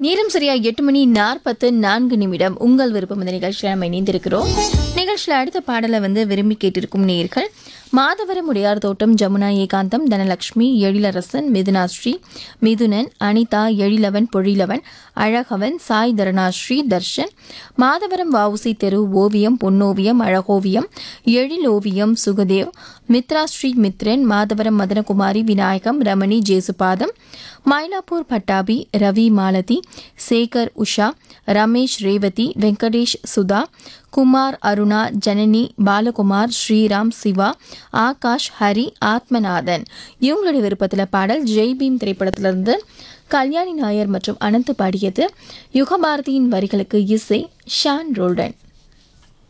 நேரம் சரியா எட்டு மணி நாற்பத்து நான்கு நிமிடம் உங்கள் விருப்பம் இந்த நிகழ்ச்சியில் நம்ம இணைந்திருக்கிறோம் நிகழ்ச்சியில் அடுத்த பாடலை வந்து விரும்பி கேட்டிருக்கும் நேர்கள் மாதவரம் உடையார் தோட்டம் ஜமுனா ஏகாந்தம் தனலட்சுமி எழிலரசன் மிதுனாஸ்ரீ மிதுனன் அனிதா எழிலவன் பொழிலவன் அழகவன் சாய் தரணாஸ்ரீ தர்ஷன் மாதவரம் வவுசி தெரு ஓவியம் பொன்னோவியம் அழகோவியம் எழிலோவியம் சுகதேவ் மித்ரா ஸ்ரீ மித்ரன் மாதவரம் மதனகுமாரி விநாயகம் ரமணி ஜேசுபாதம் மயிலாப்பூர் பட்டாபி ரவி மாலதி சேகர் உஷா ரமேஷ் ரேவதி வெங்கடேஷ் சுதா குமார் அருணா ஜனனி பாலகுமார் ஸ்ரீராம் சிவா ஆகாஷ் ஹரி ஆத்மநாதன் இவங்களுடைய விருப்பத்தில் பாடல் ஜெய் பீம் திரைப்படத்திலிருந்து கல்யாணி நாயர் மற்றும் அனந்த் பாடியது யுகபாரதியின் வரிகளுக்கு இசை ஷான் ரோல்டன்